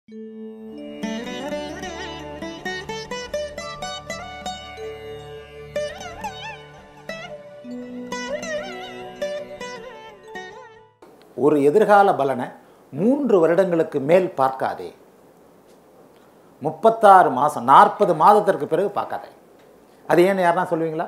ஒரு எதிர்கால பலனை மூன்று வருடங்களுக்கு மேல் பார்க்காதே முப்பத்தாறு மாதம் நாற்பது மாதத்திற்கு பிறகு பார்க்காதே அது ஏன்னு யாருன்னா சொல்லுவீங்களா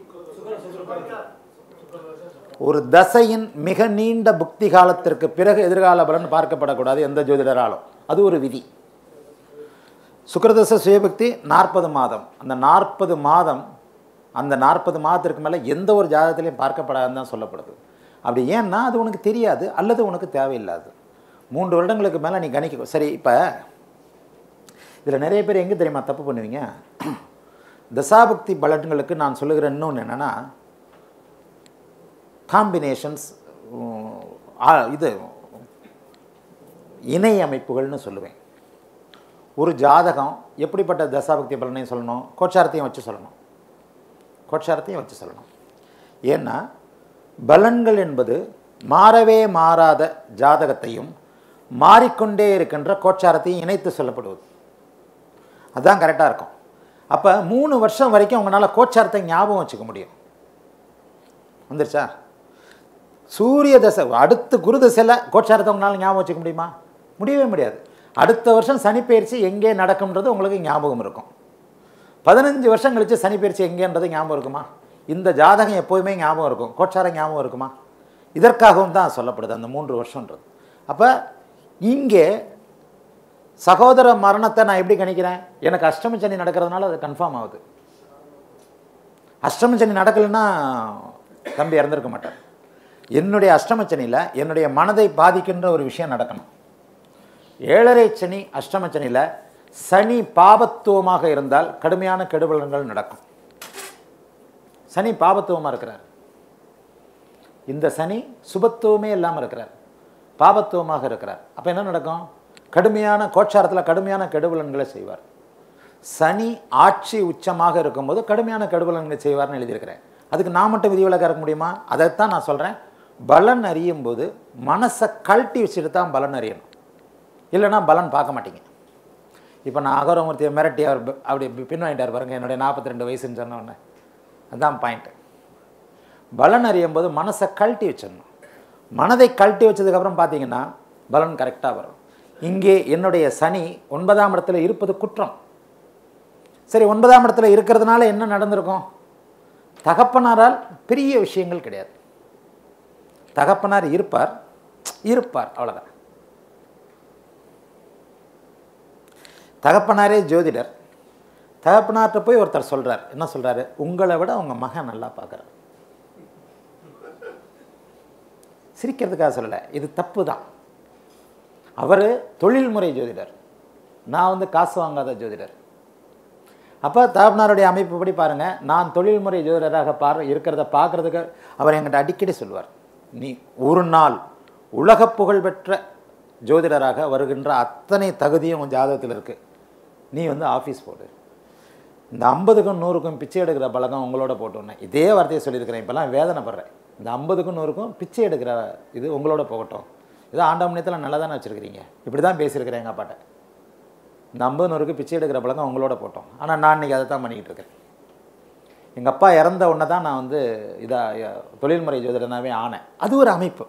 ஒரு தசையின் மிக நீண்ட புக்தி காலத்திற்கு பிறகு எதிர்கால பலன் பார்க்கப்படக்கூடாது எந்த ஜோதிடராலும் அது ஒரு விதி சுக்கிரதச சுயபக்தி நாற்பது மாதம் அந்த நாற்பது மாதம் அந்த நாற்பது மாதத்திற்கு மேலே எந்த ஒரு ஜாதகத்திலையும் பார்க்கப்படாதுன்னு தான் சொல்லப்படுது அப்படி ஏன்னா அது உனக்கு தெரியாது அல்லது உனக்கு தேவையில்லாது மூன்று வருடங்களுக்கு மேலே நீ கணிக்க சரி இப்போ இதில் நிறைய பேர் எங்கே தெரியுமா தப்பு பண்ணுவீங்க தசாபக்தி பலன்களுக்கு நான் சொல்லுகிற இன்னொன்று என்னென்னா காம்பினேஷன்ஸ் இது இணை அமைப்புகள்னு சொல்லுவேன் ஒரு ஜாதகம் எப்படிப்பட்ட தசாபக்தி பலனையும் சொல்லணும் கோச்சாரத்தையும் வச்சு சொல்லணும் கோச்சாரத்தையும் வச்சு சொல்லணும் ஏன்னா பலன்கள் என்பது மாறவே மாறாத ஜாதகத்தையும் மாறிக்கொண்டே இருக்கின்ற கோச்சாரத்தையும் இணைத்து சொல்லப்படுவது அதுதான் கரெக்டாக இருக்கும் அப்போ மூணு வருஷம் வரைக்கும் உங்களால் கோச்சாரத்தை ஞாபகம் வச்சுக்க முடியும் வந்துருச்சா சூரிய தசை அடுத்து குரு தசையில் கோச்சாரத்தை உங்களால் ஞாபகம் வச்சுக்க முடியுமா முடியவே முடியாது அடுத்த வருஷம் சனிப்பெயர்ச்சி எங்கே நடக்கும்ன்றது உங்களுக்கு ஞாபகம் இருக்கும் பதினஞ்சு வருஷம் கழித்து சனிப்பெயர்ச்சி எங்கேன்றது ஞாபகம் இருக்குமா இந்த ஜாதகம் எப்போதுமே ஞாபகம் இருக்கும் கோச்சாரம் ஞாபகம் இருக்குமா இதற்காகவும் தான் சொல்லப்படுது அந்த மூன்று வருஷன்றது அப்போ இங்கே சகோதர மரணத்தை நான் எப்படி கணிக்கிறேன் எனக்கு அஷ்டம சனி நடக்கிறதுனால அது கன்ஃபார்ம் ஆகுது அஷ்டம சனி நடக்கலைன்னா தம்பி இறந்துருக்க மாட்டார் என்னுடைய அஷ்டம சனியில் என்னுடைய மனதை பாதிக்கின்ற ஒரு விஷயம் நடக்கணும் ஏழரை சனி அஷ்டம சனியில் சனி பாபத்துவமாக இருந்தால் கடுமையான கெடுபலன்கள் நடக்கும் சனி பாபத்துவமாக இருக்கிறார் இந்த சனி சுபத்துவமே இல்லாமல் இருக்கிறார் பாபத்துவமாக இருக்கிறார் அப்போ என்ன நடக்கும் கடுமையான கோச்சாரத்தில் கடுமையான கெடுபலன்களை செய்வார் சனி ஆட்சி உச்சமாக இருக்கும்போது கடுமையான கெடுபலன்களை செய்வார்னு எழுதியிருக்கிறேன் அதுக்கு நான் மட்டும் விதிவிலக்காக இருக்க முடியுமா அதைத்தான் நான் சொல்கிறேன் பலன் அறியும் போது மனசை கழட்டி வச்சுட்டு தான் பலன் அறியணும் இல்லைன்னா பலன் பார்க்க மாட்டீங்க இப்போ நான் அகரமூர்த்தியை மிரட்டி அவர் ப- அப்படி பி- பின்வாங்கிட்டார் பாருங்க என்னுடைய நாற்பத்தி ரெண்டு வயசுன்னு சொன்ன உடனே அதுதான் பாயிண்ட்டு பலன் அறியும் போது மனசை கழட்டி வச்சிடணும் மனதை கழட்டி வச்சதுக்கப்புறம் பார்த்தீங்கன்னா பலன் கரெக்டாக வரும் இங்கே என்னுடைய சனி ஒன்பதாம் இடத்துல இருப்பது குற்றம் சரி ஒன்பதாம் இடத்துல இருக்கிறதுனால என்ன நடந்திருக்கும் தகப்பனாரால் பெரிய விஷயங்கள் கிடையாது தகப்பனார் இருப்பார் இருப்பார் அவ்வளோதான் தகப்பனாரே ஜோதிடர் தகப்பனார்ட்ட போய் ஒருத்தர் சொல்றார் என்ன சொல்றாரு உங்களை விட உங்க மகன் நல்லா பார்க்குறார் சிரிக்கிறதுக்காக சொல்லலை இது தப்பு தான் அவர் தொழில்முறை ஜோதிடர் நான் வந்து காசு வாங்காத ஜோதிடர் அப்போ தகப்பனாருடைய அமைப்புப்படி பாருங்கள் நான் தொழில்முறை ஜோதிடராக பார் இருக்கிறத பார்க்குறதுக்கு அவர் என்கிட்ட அடிக்கடி சொல்லுவார் நீ ஒரு நாள் உலக புகழ்பெற்ற ஜோதிடராக வருகின்ற அத்தனை தகுதியும் உன் ஜாதகத்தில் இருக்குது நீ வந்து ஆஃபீஸ் போடு இந்த ஐம்பதுக்கும் நூறுக்கும் பிச்சை எடுக்கிற பழக்கம் உங்களோட போட்டோன்னே இதே வார்த்தையை சொல்லியிருக்கிறேன் இப்போல்லாம் வேதனைப்படுறேன் இந்த ஐம்பதுக்கும் நூறுக்கும் பிச்சை எடுக்கிற இது உங்களோட போகட்டும் ஏதோ ஆண்டாமணியத்தில் நல்லா தானே வச்சுருக்கிறீங்க இப்படி தான் பேசியிருக்கிறேன் எங்கள் அப்பாட்ட இந்த ஐம்பது நூறுக்கு பிச்சை எடுக்கிற பழக்கம் உங்களோட போட்டோம் ஆனால் நான் இன்றைக்கி அதை தான் பண்ணிக்கிட்டு இருக்கேன் எங்கள் அப்பா இறந்த உடனே தான் நான் வந்து இதாக தொழில்முறை ஜோதிடனாவே ஆனேன் அது ஒரு அமைப்பு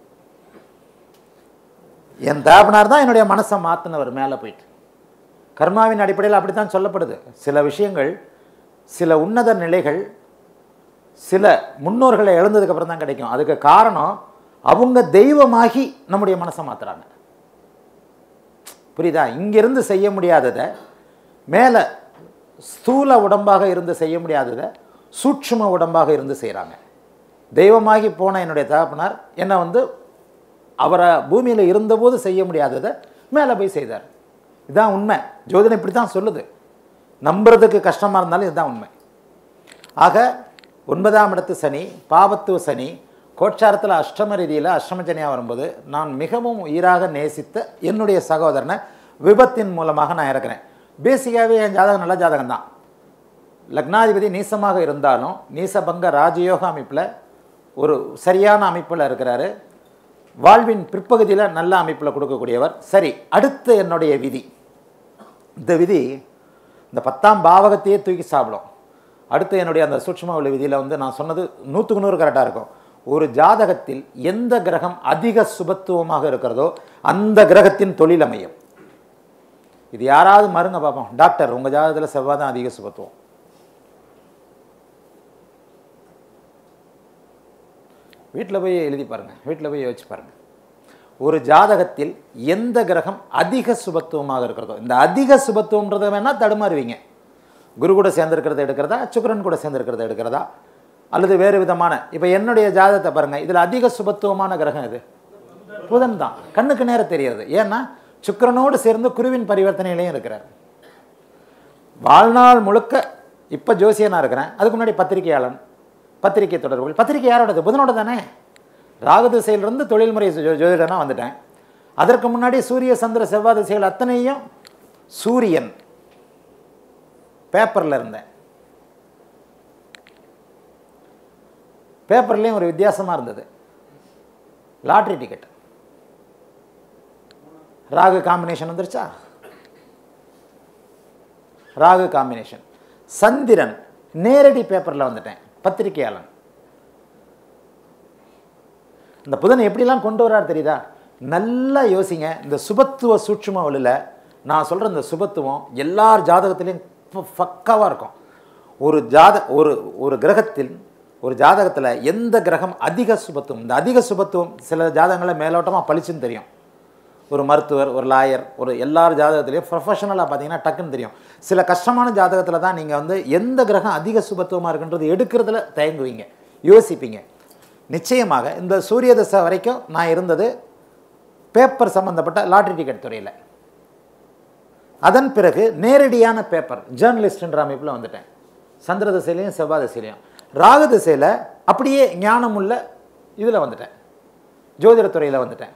என் தேவனார் தான் என்னுடைய மனசை மாற்றினவர் மேலே போயிட்டு கர்மாவின் அடிப்படையில் அப்படி தான் சொல்லப்படுது சில விஷயங்கள் சில உன்னத நிலைகள் சில முன்னோர்களை இழந்ததுக்கப்புறம் தான் கிடைக்கும் அதுக்கு காரணம் அவங்க தெய்வமாகி நம்முடைய மனசை மாத்துறாங்க புரியுதா இங்கிருந்து செய்ய முடியாததை மேலே ஸ்தூல உடம்பாக இருந்து செய்ய முடியாததை சூட்சும உடம்பாக இருந்து செய்கிறாங்க தெய்வமாகி போன என்னுடைய தகப்பனார் என்னை வந்து அவரை பூமியில் இருந்தபோது செய்ய முடியாததை மேலே போய் செய்தார் இதுதான் உண்மை ஜோதிடம் இப்படி தான் சொல்லுது நம்புறதுக்கு கஷ்டமாக இருந்தாலும் இதுதான் உண்மை ஆக ஒன்பதாம் இடத்து சனி பாவத்துவ சனி கோட்சாரத்தில் அஷ்டம ரீதியில் அஷ்டம சனியாக வரும்போது நான் மிகவும் உயிராக நேசித்த என்னுடைய சகோதரனை விபத்தின் மூலமாக நான் இறக்குறேன் பேசிக்காகவே என் ஜாதகம் நல்ல ஜாதகம் தான் லக்னாதிபதி நீசமாக இருந்தாலும் நீசபங்க ராஜயோக அமைப்பில் ஒரு சரியான அமைப்பில் இருக்கிறாரு வாழ்வின் பிற்பகுதியில் நல்ல அமைப்பில் கொடுக்கக்கூடியவர் சரி அடுத்து என்னுடைய விதி இந்த விதி இந்த பத்தாம் பாவகத்தையே தூக்கி சாப்பிடும் அடுத்து என்னுடைய அந்த சூட்சும உள்ள விதியில் வந்து நான் சொன்னது நூற்றுக்கு நூறு கரெக்டாக இருக்கும் ஒரு ஜாதகத்தில் எந்த கிரகம் அதிக சுபத்துவமாக இருக்கிறதோ அந்த கிரகத்தின் தொழில் அமையும் இது யாராவது மருங்க பார்ப்போம் டாக்டர் உங்கள் ஜாதகத்தில் செவ்வாய் தான் அதிக சுபத்துவம் வீட்டில் போய் எழுதி பாருங்கள் வீட்டில் போய் யோசிச்சு பாருங்கள் ஒரு ஜாதகத்தில் எந்த கிரகம் அதிக சுபத்துவமாக இருக்கிறதோ இந்த அதிக சுபத்துவம்ன்றதை வேணால் தடுமாறுவீங்க குரு கூட சேர்ந்திருக்கிறத எடுக்கிறதா சுக்கிரன் கூட சேர்ந்திருக்கிறத எடுக்கிறதா அல்லது வேறு விதமான இப்போ என்னுடைய ஜாதகத்தை பாருங்கள் இதில் அதிக சுபத்துவமான கிரகம் இது புதன் தான் கண்ணுக்கு நேரம் தெரியாது ஏன்னா சுக்கிரனோடு சேர்ந்து குருவின் பரிவர்த்தனையிலையும் இருக்கிறார் வாழ்நாள் முழுக்க இப்போ ஜோசியனாக இருக்கிறேன் அதுக்கு முன்னாடி பத்திரிகையாளன் பத்திரிகை தொடர்புகள் பத்திரிகை யாரோடது புதனோட தானே ராகு திசையிலிருந்து தொழில்முறை ஜோ- ஜோதிடனா வந்துட்டேன் அதற்கு முன்னாடி சூரிய சந்திர செவ்வாய் திசைகள் அத்தனையும் சூரியன் பேப்பரில் இருந்தேன் பேப்பர்லேயும் ஒரு வித்தியாசமாக இருந்தது லாட்ரி டிக்கெட் ராகு காம்பினேஷன் வந்துருச்சா ராகு காம்பினேஷன் சந்திரன் நேரடி பேப்பரில் வந்துட்டேன் பத்திரிகையாளன் இந்த புதன் எப்படிலாம் கொண்டு வரார் தெரியுதா நல்லா யோசிங்க இந்த சுபத்துவ சூட்சும ஒளியில் நான் சொல்கிற இந்த சுபத்துவம் எல்லார் ஜாதகத்திலையும் பக்காவாக இருக்கும் ஒரு ஜாத ஒரு ஒரு கிரகத்தில் ஒரு ஜாதகத்தில் எந்த கிரகம் அதிக சுபத்துவம் இந்த அதிக சுபத்துவம் சில ஜாதகங்களில் மேலோட்டமாக பளிச்சுன்னு தெரியும் ஒரு மருத்துவர் ஒரு லாயர் ஒரு எல்லார் ஜாதகத்துலேயும் ப்ரொஃபஷனலாக பார்த்தீங்கன்னா டக்குன்னு தெரியும் சில கஷ்டமான ஜாதகத்தில் தான் நீங்கள் வந்து எந்த கிரகம் அதிக சுபத்துவமாக இருக்குன்றது எடுக்கிறதுல தயங்குவீங்க யோசிப்பீங்க நிச்சயமாக இந்த சூரிய தசை வரைக்கும் நான் இருந்தது பேப்பர் சம்மந்தப்பட்ட லாட்ரி டிக்கெட் துறையில் அதன் பிறகு நேரடியான பேப்பர் ஜேர்னலிஸ்ட்ன்ற அமைப்பில் வந்துட்டேன் சந்திர திசையிலையும் செவ்வாய் திசையிலையும் ராகு திசையில் அப்படியே ஞானமுள்ள இதில் வந்துட்டேன் ஜோதிடத்துறையில் வந்துட்டேன்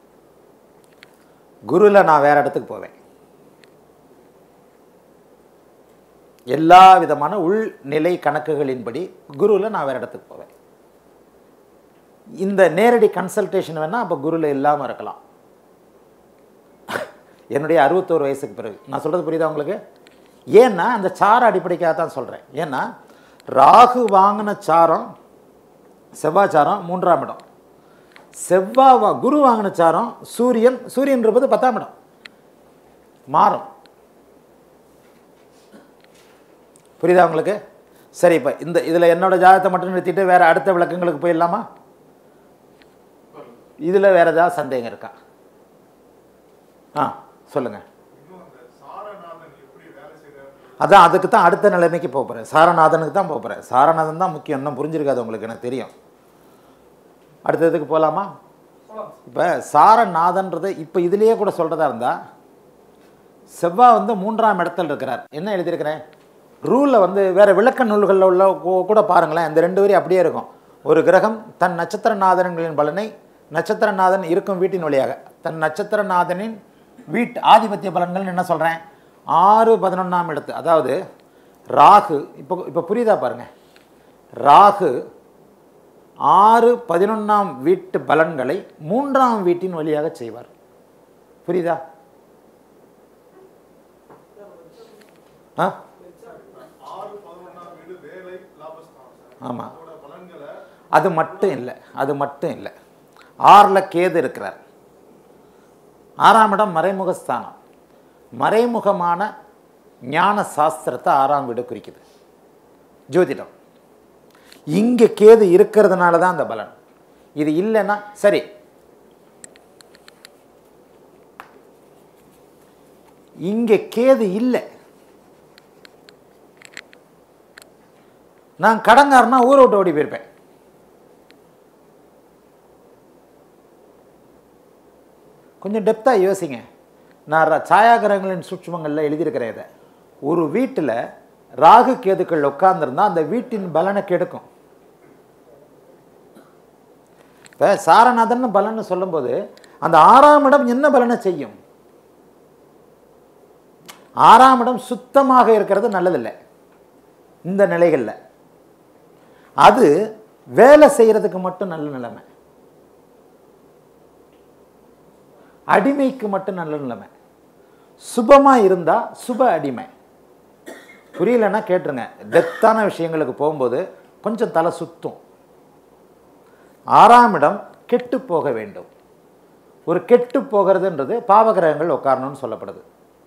குருவில் நான் வேற இடத்துக்கு போவேன் எல்லா விதமான உள்நிலை கணக்குகளின்படி குருவில் நான் வேற இடத்துக்கு போவேன் இந்த நேரடி கன்சல்டேஷன் வேணால் அப்போ குருவில் இல்லாமல் இருக்கலாம் என்னுடைய அறுபத்தோரு வயசுக்கு பிறகு நான் சொல்கிறது புரியுதா உங்களுக்கு ஏன்னா அந்த சார அடிப்படைக்காக தான் சொல்கிறேன் ஏன்னா ராகு வாங்கின சாரம் செவ்வாய் சாரம் மூன்றாம் இடம் செவ்வாய் வா- குரு வாங்கின சாரம் சூரியன் சூரியன்றது பத்தாம் இடம் மாறும் புரியுதா உங்களுக்கு சரி இப்போ இந்த இதில் என்னோட ஜாதகத்தை மட்டும் நிறுத்திட்டு வேறு அடுத்த விளக்கங்களுக்கு போயிடலாமா இதில் வேறு ஏதாவது சந்தேகம் இருக்கா ஆ சொல்லுங்கள் அதான் அதுக்கு தான் அடுத்த நிலைமைக்கு போக போகிறேன் சாரநாதனுக்கு தான் போக போகிறேன் சாரநாதன் தான் முக்கியம் இன்னும் புரிஞ்சிருக்காது உங்களுக்கு எனக்கு தெரியும் அடுத்ததுக்கு போகலாமா இப்போ சாரநாதன்றது இப்போ இதுலேயே கூட சொல்கிறதா இருந்தால் செவ்வாய் வந்து மூன்றாம் இடத்துல இருக்கிறார் என்ன எழுதியிருக்கிறேன் ரூலில் வந்து வேறு விளக்க நூல்களில் உள்ள கூ- கூட பாருங்களேன் இந்த ரெண்டு வரி அப்படியே இருக்கும் ஒரு கிரகம் தன் நட்சத்திரநாதன்களின் பலனை நட்சத்திரநாதன் இருக்கும் வீட்டின் வழியாக தன் நட்சத்திரநாதனின் வீட் ஆதிபத்திய பலன்கள்னு என்ன சொல்கிறேன் ஆறு பதினொன்றாம் இடத்து அதாவது ராகு இப்போ இப்போ புரியுதா பாருங்க ராகு ஆறு பதினொன்றாம் வீட்டு பலன்களை மூன்றாம் வீட்டின் வழியாக செய்வார் புரியுதா ஆ ஆறு பதினொன்றாம் வீடு வேலை லாபஸ்தானம் சார் ஆமாம் அதோட பலன்களை அது மட்டும் இல்லை அது மட்டும் இல்லை ஆறில் கேது இருக்கிறார் ஆறாம் இடம் மறைமுகஸ்தானம் மறைமுகமான ஞான சாஸ்திரத்தை ஆறாம் வீடு குறிக்குது ஜோதிடம் இங்கே கேது இருக்கிறதுனால தான் அந்த பலன் இது இல்லைன்னா சரி இங்கே கேது இல்லை நான் கடங்காரனா ஊரை விட்டு ஓடி போயிருப்பேன் கொஞ்சம் டெப்த்தாக யோசிங்க நான் ர- சாயாகிரகங்களின் சூட்சுமங்களில் எழுதியிருக்கிறேன் இதை ஒரு வீட்டில் ராகு கேதுக்கள் உட்கார்ந்திருந்தா அந்த வீட்டின் பலனை கெடுக்கும் இப்போ சாரநாதன் பலன்னு சொல்லும்போது அந்த ஆறாம் இடம் என்ன பலனை செய்யும் ஆறாம் இடம் சுத்தமாக இருக்கிறது நல்லதில்லை இந்த நிலைகளில் அது வேலை செய்கிறதுக்கு மட்டும் நல்ல நிலைமை அடிமைக்கு மட்டும் நல்ல நிலைமை சுபமாக இருந்தால் சுப அடிமை புரியலன்னா கேட்டுருங்க டெத்தான விஷயங்களுக்கு போகும்போது கொஞ்சம் தலை சுத்தும் ஆறாம் இடம் கெட்டு போக வேண்டும் ஒரு கெட்டு போகிறதுன்றது பாவகிரகங்கள் உட்காரணும்னு சொல்லப்படுது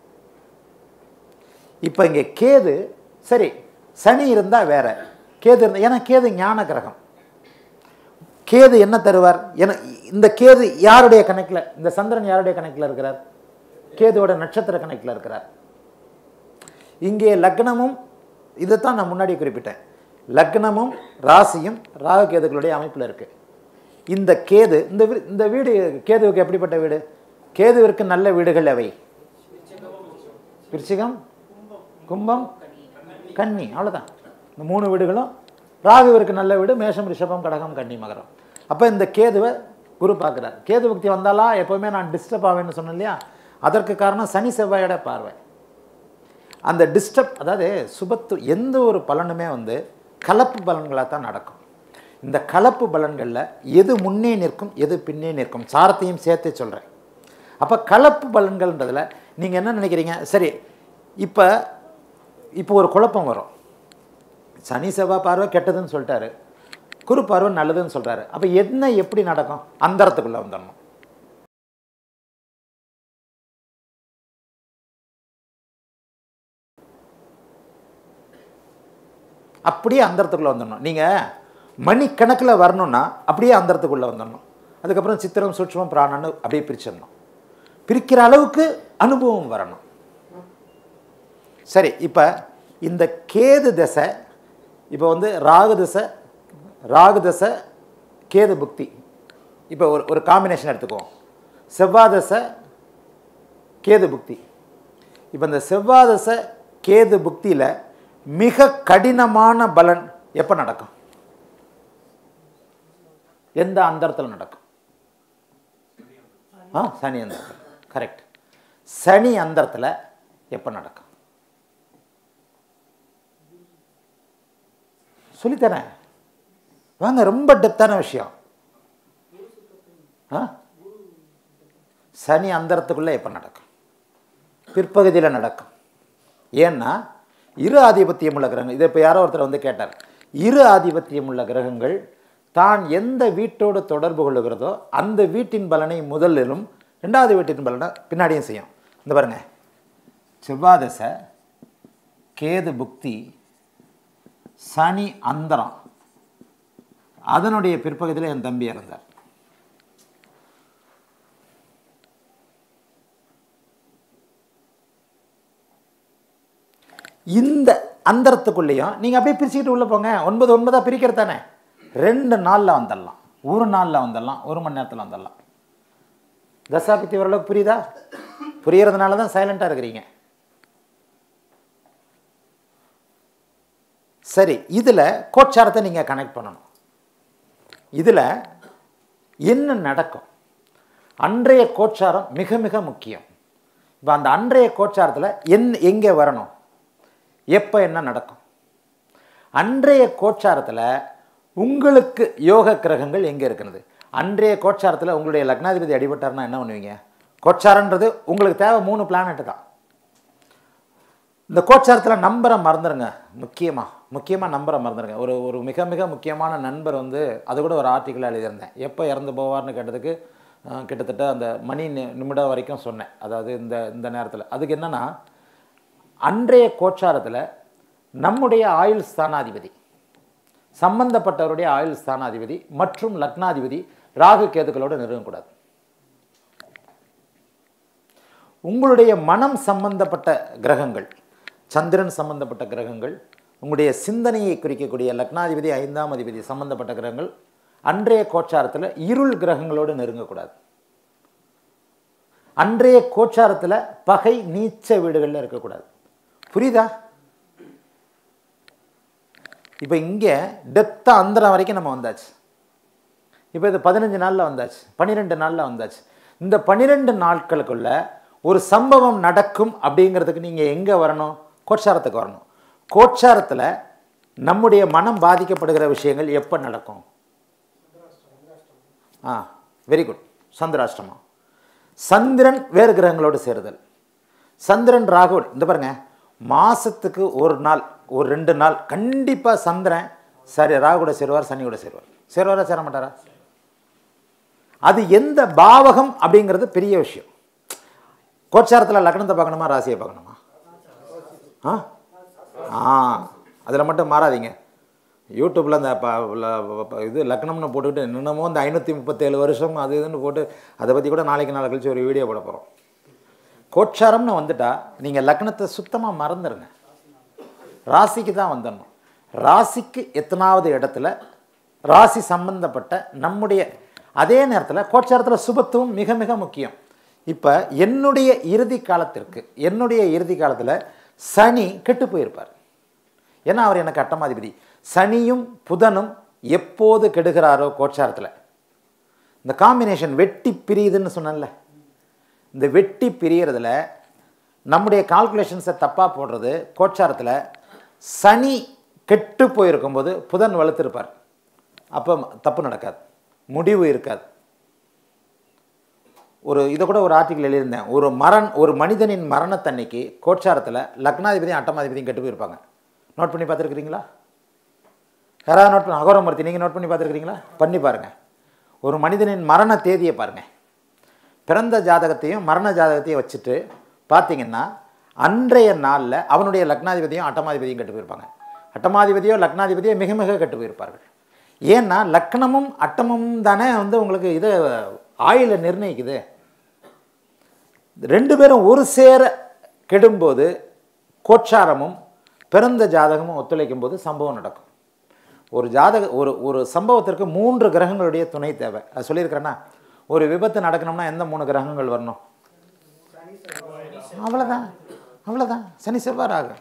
இப்போ இங்கே கேது சரி சனி இருந்தால் வேற கேது இருந்தா ஏன்னா கேது ஞான கிரகம் கேது என்ன தருவார் என இந்த கேது யாருடைய கணக்கில் இந்த சந்திரன் யாருடைய கணக்கில் இருக்கிறார் கேதுவோட நட்சத்திர கணக்கில் இருக்கிறார் இங்கே லக்னமும் இதைத்தான் நான் முன்னாடி குறிப்பிட்டேன் லக்னமும் ராசியும் ராகு கேதுகளுடைய அமைப்பில் இருக்கு இந்த கேது இந்த வீ- இந்த வீடு கேதுவுக்கு எப்படிப்பட்ட வீடு கேதுவிற்கு நல்ல வீடுகள் அவை விருச்சிகம் கும்பம் கன்னி அவ்வளோதான் இந்த மூணு வீடுகளும் ராகுவிற்கு நல்ல வீடு மேஷம் ரிஷபம் கடகம் கன்னி மகரம் அப்போ இந்த கேதுவை குரு பார்க்குறார் கேது பக்தி வந்தாலா எப்போவுமே நான் டிஸ்டர்ப் ஆவேன்னு சொன்னேன் இல்லையா அதற்கு காரணம் சனி செவ்வாயோட பார்வை அந்த டிஸ்டர்ப் அதாவது சுபத்து எந்த ஒரு பலனுமே வந்து கலப்பு பலன்களாக தான் நடக்கும் இந்த கலப்பு பலன்களில் எது முன்னே நிற்கும் எது பின்னே நிற்கும் சாரத்தையும் சேர்த்து சொல்கிறேன் அப்போ கலப்பு பலன்கள்ன்றதுல நீங்கள் என்ன நினைக்கிறீங்க சரி இப்போ இப்போ ஒரு குழப்பம் வரும் சனி செவ்வாய் பார்வை கெட்டதுன்னு சொல்லிட்டாரு குரு பார்வை நல்லதுன்னு சொல்கிறாரு அப்போ என்ன எப்படி நடக்கும் அந்தரத்துக்குள்ளே வந்துடணும் அப்படியே அந்தரத்துக்குள்ளே வந்துடணும் நீங்கள் மணிக்கணக்கில் வரணும்னா அப்படியே அந்தரத்துக்குள்ளே வந்துடணும் அதுக்கப்புறம் சித்திரம் சூட்சமம் பிராணன்னு அப்படியே பிரிச்சிடணும் பிரிக்கிற அளவுக்கு அனுபவம் வரணும் சரி இப்போ இந்த கேது தசை இப்போ வந்து ராகு தசை ராகு தசை கேது புக்தி இப்போ ஒரு ஒரு காம்பினேஷன் எடுத்துக்குவோம் செவ்வாய் தசை கேது புக்தி இப்போ இந்த செவ்வாய் தசை கேது புக்தியில் மிக கடினமான பலன் எப்போ நடக்கும் எந்த அந்தரத்தில் நடக்கும் ஆ சனி அந்தரத்தில் கரெக்ட் சனி அந்தரத்தில் எப்போ நடக்கும் சொல்லித்தரேன் வாங்க ரொம்ப டெப்த்தான விஷயம் ஆ சனி அந்தரத்துக்குள்ளே எப்போ நடக்கும் பிற்பகுதியில் நடக்கும் ஏன்னா இரு ஆதிபத்தியம் உள்ள கிரகங்கள் இதை இப்போ யாரோ ஒருத்தர் வந்து கேட்டார் இரு ஆதிபத்தியம் உள்ள கிரகங்கள் தான் எந்த வீட்டோடு தொடர்பு கொள்ளுகிறதோ அந்த வீட்டின் பலனை முதலிலும் ரெண்டாவது வீட்டின் பலனை பின்னாடியும் செய்யும் இந்த பாருங்க செவ்வாதசை கேது புக்தி சனி அந்தரம் அதனுடைய பிற்பகுதியில் என் தம்பி இறந்தார் இந்த அந்தரத்துக்குள்ளேயும் நீங்கள் அப்படியே பிரிச்சுக்கிட்டு உள்ளே போங்க ஒன்பது ஒன்பதாக பிரிக்கிறது தானே ரெண்டு நாளில் வந்துடலாம் ஒரு நாளில் வந்துடலாம் ஒரு மணி நேரத்தில் வந்துடலாம் தசாபத்தி ஓரளவுக்கு புரியுதா புரியறதுனால தான் சைலண்ட்டாக இருக்கிறீங்க சரி இதில் கோச்சாரத்தை நீங்கள் கனெக்ட் பண்ணணும் இதில் என்ன நடக்கும் அன்றைய கோச்சாரம் மிக மிக முக்கியம் இப்போ அந்த அன்றைய கோச்சாரத்தில் என் எங்கே வரணும் எப்போ என்ன நடக்கும் அன்றைய கோச்சாரத்தில் உங்களுக்கு யோக கிரகங்கள் எங்கே இருக்கிறது அன்றைய கோச்சாரத்தில் உங்களுடைய லக்னாதிபதி அடிபட்டார்னா என்ன பண்ணுவீங்க கோச்சாரன்றது உங்களுக்கு தேவை மூணு பிளானெட்டு தான் இந்த கோச்சாரத்தில் நம்பரை மறந்துடுங்க முக்கியமாக முக்கியமாக நம்பரை மறந்துடுங்க ஒரு ஒரு மிக மிக முக்கியமான நண்பர் வந்து அது கூட ஒரு ஆர்டிக்கலாக எழுதியிருந்தேன் எப்போ இறந்து போவார்னு கேட்டதுக்கு அஹ், கிட்டத்தட்ட அந்த மணி நி- நிமிடம் வரைக்கும் சொன்னேன் அதாவது இந்த இந்த நேரத்தில் அதுக்கு என்னென்னா அன்றைய கோச்சாரத்தில் நம்முடைய ஆயுள் ஸ்தானாதிபதி சம்பந்தப்பட்டவருடைய ஆயுள் ஸ்தானாதிபதி மற்றும் லக்னாதிபதி ராகு கேதுக்களோடு நெருங்கக்கூடாது உங்களுடைய மனம் சம்பந்தப்பட்ட கிரகங்கள் சந்திரன் சம்பந்தப்பட்ட கிரகங்கள் உங்களுடைய சிந்தனையை குறிக்கக்கூடிய லக்னாதிபதி ஐந்தாம் அதிபதி சம்பந்தப்பட்ட கிரகங்கள் அன்றைய கோச்சாரத்தில் இருள் கிரகங்களோடு நெருங்கக்கூடாது அன்றைய கோச்சாரத்தில் பகை நீச்ச வீடுகளில் இருக்கக்கூடாது புரியுதா இப்போ இங்கே டெப்த்தாக அந்தரம் வரைக்கும் நம்ம வந்தாச்சு இப்போ இது பதினஞ்சு நாளில் வந்தாச்சு பன்னிரெண்டு நாளில் வந்தாச்சு இந்த பன்னிரெண்டு நாட்களுக்குள்ள ஒரு சம்பவம் நடக்கும் அப்படிங்கிறதுக்கு நீங்கள் எங்கே வரணும் கோச்சாரத்துக்கு வரணும் கோச்சாரத்தில் நம்முடைய மனம் பாதிக்கப்படுகிற விஷயங்கள் எப்போ நடக்கும் ஆ வெரி குட் சந்திராஷ்டமம் சந்திரன் வேறு கிரகங்களோடு சேருதல் சந்திரன் ராகுவோடு இந்த பாருங்க மாசத்துக்கு ஒரு நாள் ஒரு ரெண்டு நாள் கண்டிப்பாக சந்திரன் சரி ராகு கூட சேருவார் சனி கூட சேருவார் சேருவாரா சேர மாட்டாரா அது எந்த பாவகம் அப்படிங்கிறது பெரிய விஷயம் கோச்சாரத்தில் லக்னத்தை பார்க்கணுமா ராசியை பார்க்கணுமா ஆ ஆ அதில் மட்டும் மாறாதீங்க யூடியூப்பில் அந்த ப- ல- ப- இது லக்னம்னு போட்டுக்கிட்டு இன்னமும் இந்த ஐநூற்றி முப்பத்தேழு வருஷம் அது இதுன்னு போட்டு அதை பற்றி கூட நாளைக்கு நாளை கழிச்சு ஒரு வீடியோ போட போகிறோம் கோட்சாரம்னு வந்துட்டா நீங்கள் லக்னத்தை சுத்தமாக மறந்துடுங்க ராசிக்கு தான் வந்துடணும் ராசிக்கு எத்தனாவது இடத்துல ராசி சம்பந்தப்பட்ட நம்முடைய அதே நேரத்தில் கோட்சாரத்தில் சுபத்துவம் மிக மிக முக்கியம் இப்போ என்னுடைய இறுதி காலத்திற்கு என்னுடைய இறுதி காலத்தில் சனி கெட்டு போயிருப்பார் ஏன்னா அவர் எனக்கு அட்டமாதிபதி சனியும் புதனும் எப்போது கெடுகிறாரோ கோட்சாரத்தில் இந்த காம்பினேஷன் வெட்டி பிரியுதுன்னு சொன்னேன்ல இந்த வெட்டி பிரியறதுல நம்முடைய கால்குலேஷன்ஸை தப்பாக போடுறது கோட்சாரத்தில் சனி கெட்டு போயிருக்கும்போது புதன் வலுத்திருப்பார் அப்போ தப்பு நடக்காது முடிவு இருக்காது ஒரு இதை கூட ஒரு ஆர்டிக்கல் எழுதியிருந்தேன் ஒரு மரண் ஒரு மனிதனின் மரணத்தன்னைக்கு கோட்சாரத்தில் லக்னாதிபதியும் அட்டமாதிபதியும் கெட்டு போயிருப்பாங்க நோட் பண்ணி பார்த்துருக்கிறீங்களா யாராவது நோட் பண்ண அகோரமூர்த்தி நீங்கள் நோட் பண்ணி பார்த்துருக்கிறீங்களா பண்ணி பாருங்கள் ஒரு மனிதனின் மரண தேதியை பாருங்கள் பிறந்த ஜாதகத்தையும் மரண ஜாதகத்தையும் வச்சுட்டு பார்த்தீங்கன்னா அன்றைய நாளில் அவனுடைய லக்னாதிபதியும் அட்டமாதிபதியும் கெட்டு போயிருப்பாங்க அட்டமாதிபதியோ லக்னாதிபதியோ மிக மிக கெட்டு போயிருப்பார்கள் ஏன்னா லக்னமும் அட்டமும் தானே வந்து உங்களுக்கு இது ஆயில நிர்ணயிக்குது ரெண்டு பேரும் ஒரு சேர கெடும்போது கோட்சாரமும் பிறந்த ஜாதகமும் ஒத்துழைக்கும் போது சம்பவம் நடக்கும் ஒரு ஜாதக ஒரு ஒரு சம்பவத்திற்கு மூன்று கிரகங்களுடைய துணை தேவை அது சொல்லியிருக்கிறேன்னா ஒரு விபத்து நடக்கணும்னா எந்த மூணு கிரகங்கள் வரணும் அவ்வளோதான் அவ்வளோதான் சனி செவ்வாய் ராகு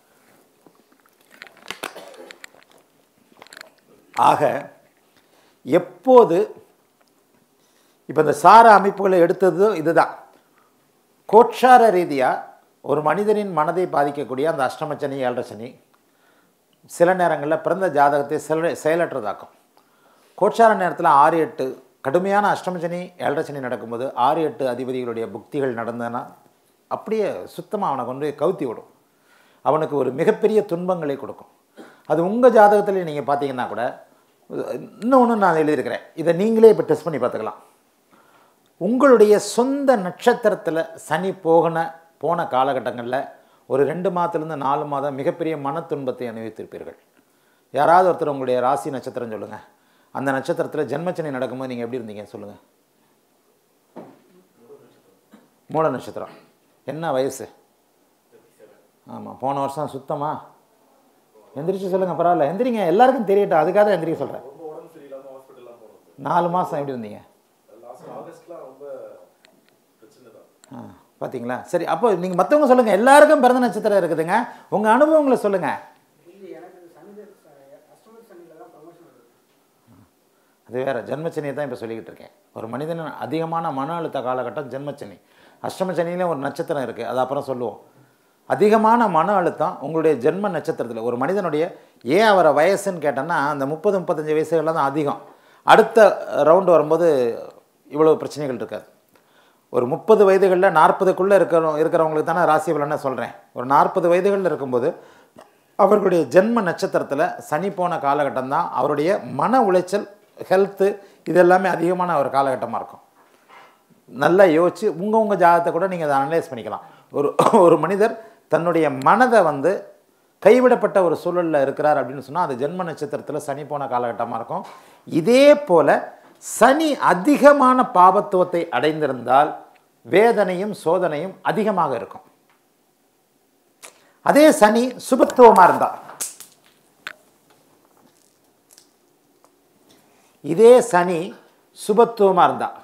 ஆக எப்போது இப்போ இந்த சார அமைப்புகளை எடுத்தது இதுதான் கோட்சார ரீதியாக ஒரு மனிதனின் மனதை பாதிக்கக்கூடிய அந்த அஷ்டமச்சனி ஏழரை சனி சில நேரங்களில் பிறந்த ஜாதகத்தை செல செயலற்றதாக்கும் கோட்சார நேரத்தில் ஆறு எட்டு கடுமையான அஷ்டமச்சனி ஏழரை சனி நடக்கும்போது ஆறு எட்டு அதிபதிகளுடைய புக்திகள் நடந்ததுன்னா அப்படியே சுத்தமாக அவனை கொண்டு போய் கவுத்தி விடும் அவனுக்கு ஒரு மிகப்பெரிய துன்பங்களை கொடுக்கும் அது உங்கள் ஜாதகத்தில் நீங்கள் பார்த்தீங்கன்னா கூட இன்னொன்று நான் எழுதியிருக்கிறேன் இதை நீங்களே இப்போ டெஸ்ட் பண்ணி பார்த்துக்கலாம் உங்களுடைய சொந்த நட்சத்திரத்தில் சனி போகன போன காலகட்டங்களில் ஒரு ரெண்டு மாதத்துலேருந்து நாலு மாதம் மிகப்பெரிய மன துன்பத்தை அனுபவித்திருப்பீர்கள் யாராவது ஒருத்தர் உங்களுடைய ராசி நட்சத்திரம் சொல்லுங்கள் அந்த நட்சத்திரத்தில் ஜென்மச்சனி நடக்கும்போது நீங்கள் எப்படி இருந்தீங்க சொல்லுங்கள் மூல நட்சத்திரம் என்ன வயசு ஆமாம் போன வருஷம் சுத்தமா எந்திரிச்சு சொல்லுங்கள் பரவாயில்ல எந்திரிங்க எல்லாருக்கும் தெரியட்டும் அதுக்காக தான் எந்திரிக்க சொல்கிறேன் ரொம்ப உடம்பு சரியில்லாம ஹாஸ்பிட்டல்லாம் போனோம் நாலு மாதம் எப்படி இருந்தீங்க லாஸ்ட் ஆகஸ்ட்லாம் ரொம்ப பிரச்சனை தான் ஆ பார்த்தீங்களா சரி அப்போ நீங்கள் மற்றவங்க சொல்லுங்கள் எல்லாருக்கும் பிறந்த நட்சத்திரம் இருக்குதுங்க உங்கள் அனுபவங்களை சொல்லுங்கள் இது எனக்கு சனி அஷ்டம சனியில் தான் ப்ரொமோஷன் வருது அது வேற ஜென்மச்சனியை தான் இப்போ சொல்லிக்கிட்டு இருக்கேன் ஒரு மனிதன் அதிகமான மன அழுத்த காலகட்டம் ஜென்மச்சனி அஷ்டமச்சனியில ஒரு நட்சத்திரம் இருக்குது அது அப்புறம் சொல்லுவோம் அதிகமான மன அழுத்தம் உங்களுடைய ஜென்ம நட்சத்திரத்தில் ஒரு மனிதனுடைய ஏன் அவரை வயசுன்னு கேட்டோன்னா அந்த முப்பது முப்பத்தஞ்சு வயசுகளில் தான் அதிகம் அடுத்த ரவுண்டு வரும்போது இவ்வளோ பிரச்சனைகள் இருக்காது ஒரு முப்பது வயதுகளில் நாற்பதுக்குள்ளே இருக்கிற இருக்கிறவங்களுக்கு தானே ராசி பலனை சொல்கிறேன் ஒரு நாற்பது வயதுகளில் இருக்கும்போது அவர்களுடைய ஜென்ம நட்சத்திரத்தில் சனி போன காலகட்டம் தான் அவருடைய மன உளைச்சல் ஹெல்த்து இது எல்லாமே அதிகமான ஒரு காலகட்டமாக இருக்கும் நல்லா யோசிச்சு உங்கள் உங்கள் ஜாதகத்தை கூட நீங்கள் அதை அனலைஸ் பண்ணிக்கலாம் ஒரு ஒரு மனிதர் தன்னுடைய மனதை வந்து கைவிடப்பட்ட ஒரு சூழலில் இருக்கிறார் அப்படின்னு சொன்னால் அது ஜென்ம நட்சத்திரத்தில் சனி போன காலகட்டமாக இருக்கும் இதே போல் சனி அதிகமான பாபத்துவத்தை அடைந்திருந்தால் வேதனையும் சோதனையும் அதிகமாக இருக்கும் அதே சனி சுபத்துவமாக இருந்தால் இதே சனி சுபத்துவமாக இருந்தால்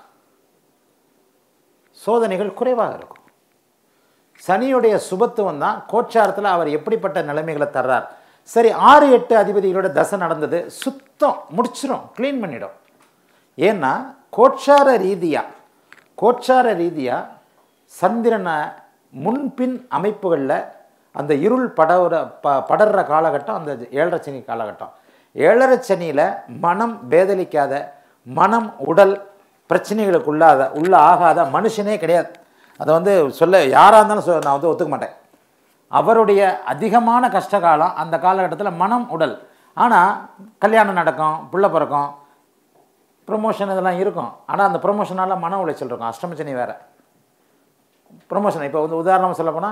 சோதனைகள் குறைவாக இருக்கும் சனியுடைய சுபத்துவம் தான் கோச்சாரத்தில் அவர் எப்படிப்பட்ட நிலைமைகளை தர்றார் சரி ஆறு எட்டு அதிபதிகளோட தசை நடந்தது சுத்தம் முடிச்சிடும் க்ளீன் பண்ணிடும் ஏன்னா கோச்சார ரீதியாக கோச்சார ரீதியாக சந்திரனை முன்பின் அமைப்புகளில் அந்த இருள் படவுற ப படர்ற காலகட்டம் அந்த ஏழரை சனி காலகட்டம் ஏழரை சனியில் மனம் பேதலிக்காத மனம் உடல் பிரச்சனைகளுக்கு உள்ளாத உள்ள ஆகாத மனுஷனே கிடையாது அதை வந்து சொல்ல யாராக இருந்தாலும் சொ நான் வந்து ஒத்துக்க மாட்டேன் அவருடைய அதிகமான கஷ்ட காலம் அந்த காலகட்டத்தில் மனம் உடல் ஆனால் கல்யாணம் நடக்கும் புள்ள பிறக்கும் ப்ரொமோஷன் இதெல்லாம் இருக்கும் ஆனால் அந்த ப்ரொமோஷனால் மன உளைச்சல் இருக்கும் அஷ்டமச்சனி வேறு ப்ரொமோஷன் இப்போ வந்து உதாரணமாக சொல்ல போனால்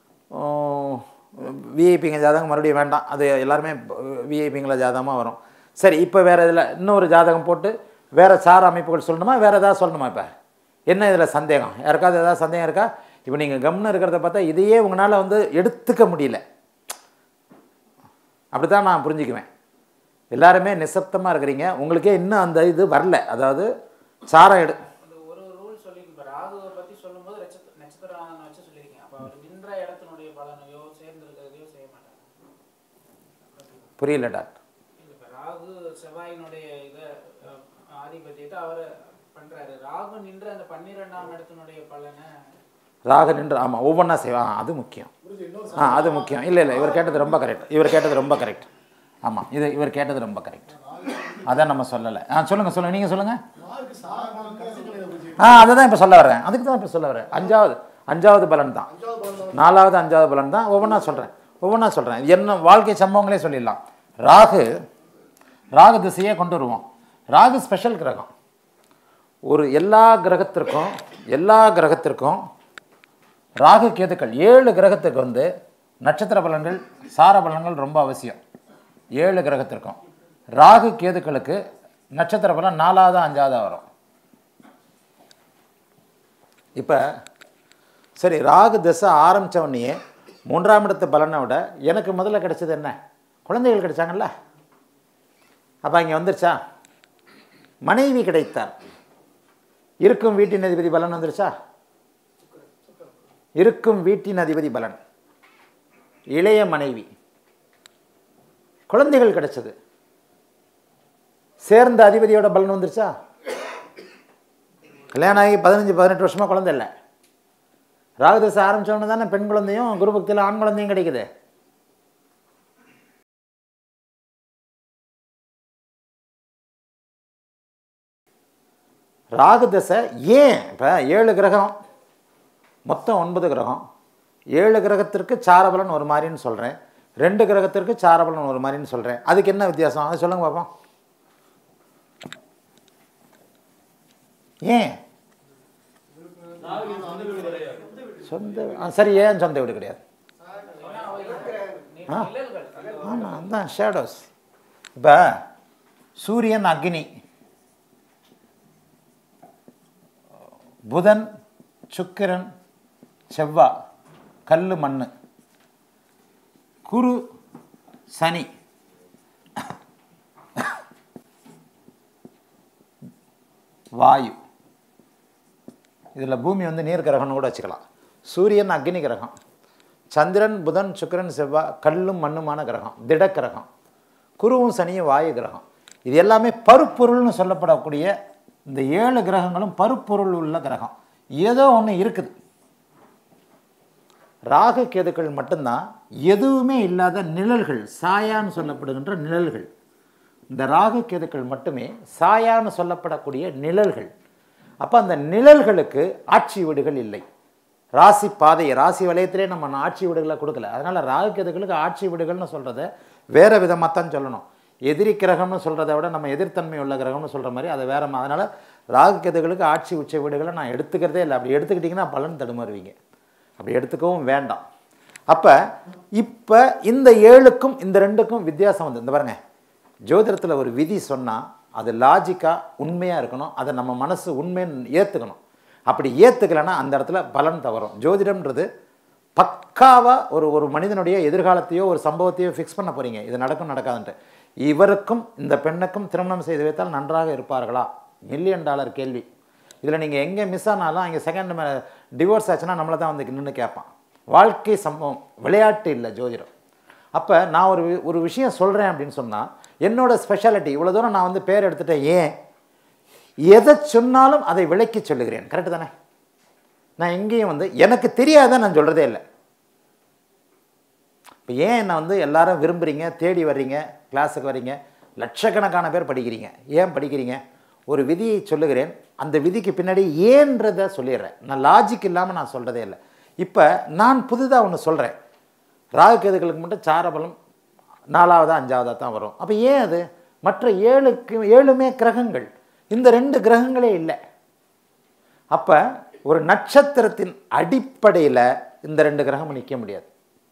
விஐபிங்க ஜாதகம் மறுபடியும் வேண்டாம் அது எல்லாருமே விஐபிங்கள ஜாதகமாக வரும் சரி இப்போ வேறு இதில் இன்னொரு ஜாதகம் போட்டு வேறு சார் அமைப்புகள் சொல்லணுமா வேறு ஏதாவது சொல்லணுமா இப்போ என்ன இதில் சந்தேகம் யாருக்காவது ஏதாவது சந்தேகம் இருக்கா இப்போ நீங்கள் கம்னு இருக்கிறத பார்த்தா இதையே உங்களால் வந்து எடுத்துக்க முடியல அப்படி தான் நான் புரிஞ்சுக்குவேன் எல்லாருமே நிசப்தமாக இருக்கிறீங்க உங்களுக்கே இன்னும் அந்த இது வரல அதாவது சாரம் எடு அந்த ஒரு ரூல் சொல்லி இப்போ ராகுவை பற்றி சொல்லும்போது நட்சத்திர நட்சத்திரம் வச்சு சொல்லியிருக்கேன் அப்போ அவர் நின்ற இடத்தினுடைய பலனையோ சேர்ந்திருக்கிறதையோ செய்ய மாட்டாங்க புரியல டாக்டர் இல்ல, இப்ப ராகு செவ்வாயினுடைய இதை அஹ், ஆதிபத்தியத்தை அவர் பண்றாரு ராகு நின்ற அந்த பன்னிரெண்டாம் இடத்தினுடைய பலனை ராக நின்று ஆமாம் ஒவ்வொன்றா செய்வான் அது முக்கியம் ஆ அது முக்கியம் இல்லை இல்லை இவர் கேட்டது ரொம்ப கரெக்ட் இவர் கேட்டது ரொம்ப கரெக்ட் ஆமாம் இது இவர் கேட்டது ரொம்ப கரெக்ட் அதான் நம்ம சொல்லலை ஆ சொல்லுங்கள் சொல்லுங்கள் நீங்கள் சொல்லுங்கள் ஆ அதை தான் இப்போ சொல்ல வரேன் அதுக்கு தான் இப்போ சொல்ல வரேன் அஞ்சாவது அஞ்சாவது பலன் தான் நாலாவது அஞ்சாவது பலன் தான் ஒவ்வொன்றா சொல்கிறேன் ஒவ்வொன்றா சொல்கிறேன் என்ன வாழ்க்கை சம்பவங்களே சொல்லிடலாம் ராகு ராகு திசையே கொண்டு வருவோம் ராகு ஸ்பெஷல் கிரகம் ஒரு எல்லா கிரகத்திற்கும் எல்லா கிரகத்திற்கும் ராகு கேதுக்கள் ஏழு கிரகத்துக்கு வந்து நட்சத்திர பலன்கள் சார பலன்கள் ரொம்ப அவசியம் ஏழு கிரகத்திற்கும் ராகு கேதுக்களுக்கு நட்சத்திர பலன் நாலாவது அஞ்சாவதாக வரும் இப்போ சரி ராகு திசை ஆரம்பித்த உடனேயே மூன்றாம் இடத்து பலனை விட எனக்கு முதல்ல கிடைச்சது என்ன குழந்தைகள் கிடைச்சாங்கல்ல அப்போ இங்கே வந்துருச்சா மனைவி கிடைத்தார் இருக்கும் வீட்டின் அதிபதி பலன் வந்துருச்சா இருக்கும் வீட்டின் அதிபதி பலன் இளைய மனைவி குழந்தைகள் கிடைச்சது சேர்ந்த அதிபதியோட பலன் வந்துருச்சா கல்யாணம் ஆகி பதினஞ்சு பதினெட்டு வருஷமா குழந்தை இல்லை ராகுதசை ஆரம்பிச்சவொன்னு தானே பெண் குழந்தையும் குரு பக்தியில் ஆண் குழந்தையும் கிடைக்குது ராகு தசை ஏன் இப்போ ஏழு கிரகம் மொத்தம் ஒன்பது கிரகம் ஏழு கிரகத்திற்கு சாரபலன் ஒரு மாதிரின்னு சொல்கிறேன் ரெண்டு கிரகத்திற்கு சாரபலன் ஒரு மாதிரின்னு சொல்கிறேன் அதுக்கு என்ன வித்தியாசம் அதை சொல்லுங்க பார்ப்போம் ஏன் சொந்த ஆ, சரி ஏன் சொந்த வீடு கிடையாது ஆ ஆமாம் அதுதான் ஷேடோஸ் இப்போ சூரியன் அக்னி புதன் சுக்கிரன் செவ்வா கல் மண் குரு சனி வாயு இதில் பூமி வந்து நீர் கிரகம்னு கூட வச்சுக்கலாம் சூரியன் அக்னி கிரகம் சந்திரன் புதன் சுக்கிரன் செவ்வாய் கல்லும் மண்ணுமான கிரகம் திட கிரகம் குருவும் சனியும் வாயு கிரகம் இது எல்லாமே பருப்பொருள்னு சொல்லப்படக்கூடிய இந்த ஏழு கிரகங்களும் பருப்பொருள் உள்ள கிரகம் ஏதோ ஒன்று இருக்குது ராகு கேதுக்கள் மட்டும்தான் எதுவுமே இல்லாத நிழல்கள் சாயான்னு சொல்லப்படுகின்ற நிழல்கள் இந்த ராகு கேதுக்கள் மட்டுமே சாயான்னு சொல்லப்படக்கூடிய நிழல்கள் அப்போ அந்த நிழல்களுக்கு ஆட்சி வீடுகள் இல்லை ராசி பாதை ராசி வலயத்திலே நம்ம ஆட்சி வீடுகளை கொடுக்கல அதனால் ராகு கேதுக்களுக்கு ஆட்சி வீடுகள்னு சொல்கிறத வேறு விதமாக தான் சொல்லணும் எதிரி கிரகம்னு சொல்கிறத விட நம்ம எதிர்த்தன்மை உள்ள கிரகம்னு சொல்கிற மாதிரி அதை வேற மா- அதனால் ராகு கேதுகளுக்கு ஆட்சி உச்ச வீடுகளை நான் எடுத்துக்கிறதே இல்லை அப்படி எடுத்துக்கிட்டிங்கன்னா பலன் தடுமாறுவீங்க அப்படி எடுத்துக்கவும் வேண்டாம் அப்போ இப்போ இந்த ஏழுக்கும் இந்த ரெண்டுக்கும் வித்தியாசம் வந்து இந்த பாருங்க ஜோதிடத்தில் ஒரு விதி சொன்னால் அது லாஜிக்காக உண்மையாக இருக்கணும் அதை நம்ம மனசு உண்மைன்னு ஏற்றுக்கணும் அப்படி ஏற்றுக்கலைன்னா அந்த இடத்துல பலன் தவறும் ஜோதிடம்ன்றது பக்காவாக ஒரு ஒரு மனிதனுடைய எதிர்காலத்தையோ ஒரு சம்பவத்தையோ ஃபிக்ஸ் பண்ண போகிறீங்க இது நடக்கும் நடக்காதுன்ட்டு இவருக்கும் இந்த பெண்ணுக்கும் திருமணம் செய்து வைத்தால் நன்றாக இருப்பார்களா மில்லியன் டாலர் கேள்வி இதில் நீங்கள் எங்கே மிஸ் ஆனாலும் அங்கே செகண்ட் டிவோர்ஸ் ஆச்சுன்னா நம்மளை தான் வந்து நின்று கேட்பான் வாழ்க்கை சம்பவம் விளையாட்டு இல்லை ஜோதிடம் அப்போ நான் ஒரு வி- ஒரு விஷயம் சொல்கிறேன் அப்படின்னு சொன்னால் என்னோட ஸ்பெஷாலிட்டி இவ்வளோ தூரம் நான் வந்து பேர் எடுத்துட்டேன் ஏன் எதை சொன்னாலும் அதை விளக்கி சொல்லுகிறேன் கரெக்டு தானே நான் எங்கேயும் வந்து எனக்கு தெரியாத நான் சொல்கிறதே இல்லை இப்போ ஏன் என்னை வந்து எல்லாரும் விரும்புகிறீங்க தேடி வர்றீங்க கிளாஸுக்கு வர்றீங்க லட்சக்கணக்கான பேர் படிக்கிறீங்க ஏன் படிக்கிறீங்க ஒரு விதியை சொல்லுகிறேன் அந்த விதிக்கு பின்னாடி ஏன்றதை சொல்லிடுறேன் நான் லாஜிக் இல்லாமல் நான் சொல்கிறதே இல்லை இப்போ நான் புதுதாக ஒன்று சொல்கிறேன் ராகு கேதுகளுக்கு மட்டும் சாரபலம் நாலாவதா அஞ்சாவதா தான் வரும் அப்போ ஏன் அது மற்ற ஏழுக்கு ஏழுமே கிரகங்கள் இந்த ரெண்டு கிரகங்களே இல்லை அப்போ ஒரு நட்சத்திரத்தின் அடிப்படையில் இந்த ரெண்டு கிரகமும் நிற்க முடியாது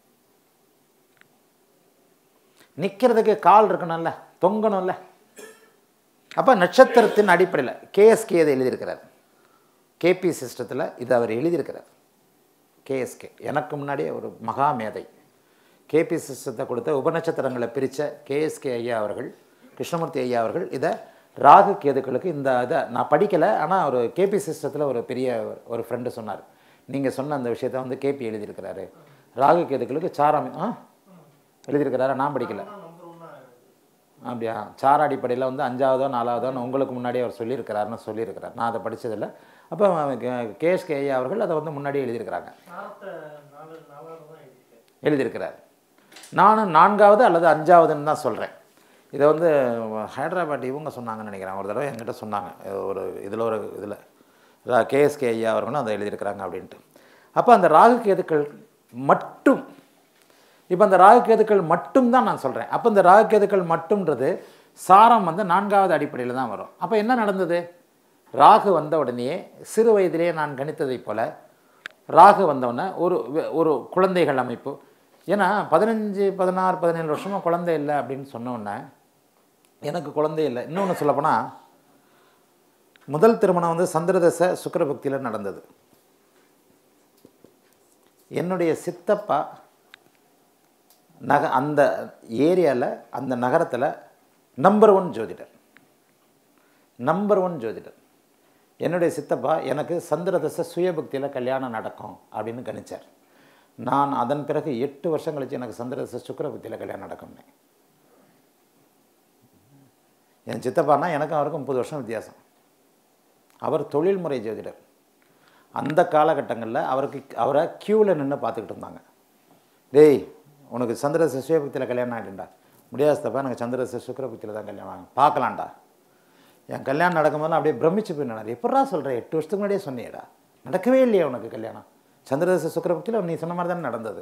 நிற்கிறதுக்கு கால் இருக்கணும்ல தொங்கணும்ல அப்போ நட்சத்திரத்தின் அடிப்படையில் கேஎஸ்கே இதை எழுதியிருக்கிறார் கேபி சிஸ்டத்தில் இது அவர் எழுதியிருக்கிறார் கேஎஸ்கே எனக்கு முன்னாடியே ஒரு மகா மேதை கேபி சிஸ்டத்தை கொடுத்த உபநட்சத்திரங்களை பிரித்த கேஎஸ்கே ஐயா அவர்கள் கிருஷ்ணமூர்த்தி ஐயா அவர்கள் இதை ராகு கேதுக்களுக்கு இந்த இதை நான் படிக்கலை ஆனால் ஒரு கேபி சிஸ்டத்தில் ஒரு பெரிய ஒரு ஃப்ரெண்டு சொன்னார் நீங்கள் சொன்ன அந்த விஷயத்தை வந்து கேபி எழுதியிருக்கிறாரு ராகு கேதுக்களுக்கு சாரம் ஆ எழுதியிருக்கிறாரா நான் படிக்கலை அப்படியா சார அடிப்படையில் வந்து அஞ்சாவதோ நாலாவதோன்னு உங்களுக்கு முன்னாடியே அவர் சொல்லியிருக்கிறாருன்னு சொல்லியிருக்கிறார் நான் அதை படித்ததில்லை அப்போ கேஎஸ்கே ஐயா அவர்கள் அதை வந்து முன்னாடியே எழுதியிருக்கிறாங்க எழுதியிருக்கிறார் நானும் நான்காவது அல்லது அஞ்சாவதுன்னு தான் சொல்கிறேன் இதை வந்து ஹைதராபாத் இவங்க சொன்னாங்கன்னு நினைக்கிறேன் ஒரு தடவை என்கிட்ட சொன்னாங்க ஒரு இதில் ஒரு இதில் கேஎஸ்கே ஐயா அவர்களும் அதை எழுதியிருக்கிறாங்க அப்படின்ட்டு அப்போ அந்த ராகு கேதுக்கள் மட்டும் இப்போ அந்த ராகு கேதுக்கள் மட்டும் தான் நான் சொல்கிறேன் அப்போ இந்த ராகு கேதுக்கள் மட்டும்ன்றது சாரம் வந்து நான்காவது அடிப்படையில் தான் வரும் அப்போ என்ன நடந்தது ராகு வந்த உடனேயே சிறு வயதிலே நான் கணித்ததைப் போல ராகு வந்தவுடனே ஒரு வே- ஒரு குழந்தைகள் அமைப்பு ஏன்னா பதினஞ்சு பதினாறு பதினேழு வருஷமாக குழந்தை இல்லை அப்படின்னு சொன்ன உடனே எனக்கு குழந்தை இல்லை இன்னொன்று சொல்லப்போனால் முதல் திருமணம் வந்து சந்திரதசை சுக்கிரபக்தியில் நடந்தது என்னுடைய சித்தப்பா நக அந்த ஏரியாவில் அந்த நகரத்தில் நம்பர் ஒன் ஜோதிடர் நம்பர் ஒன் ஜோதிடர் என்னுடைய சித்தப்பா எனக்கு சந்திரதசை சுயபக்தியில் கல்யாணம் நடக்கும் அப்படின்னு கணிச்சார் நான் அதன் பிறகு எட்டு வருஷம் கழிச்சு எனக்கு சந்திரதசை சுக்கிரபக்தியில் கல்யாணம் நடக்கும்னே என் சித்தப்பானா எனக்கும் அவருக்கும் முப்பது வருஷம் வித்தியாசம் அவர் தொழில்முறை ஜோதிடர் அந்த காலகட்டங்களில் அவருக்கு அவரை க்யூவில் நின்று பார்த்துக்கிட்டு இருந்தாங்க டேய் உனக்கு சந்திரச சுயபக்தியில் கல்யாணம் ஆகிட்டுண்டா முடியாது தப்பா எனக்கு சந்திரச சுக்கரபக்தியில் தான் கல்யாணம் ஆகும் பார்க்கலாம்டா என் கல்யாணம் நடக்கும்போது அப்படியே பிரமிச்சு போய் நடந்தார் எப்படா சொல்கிறேன் எட்டு வருஷத்துக்கு முன்னாடியே சொன்னியேடா நடக்கவே இல்லையா உனக்கு கல்யாணம் சந்திரதச சுக்கரபக்தியில் நீ சொன்ன மாதிரி தானே நடந்தது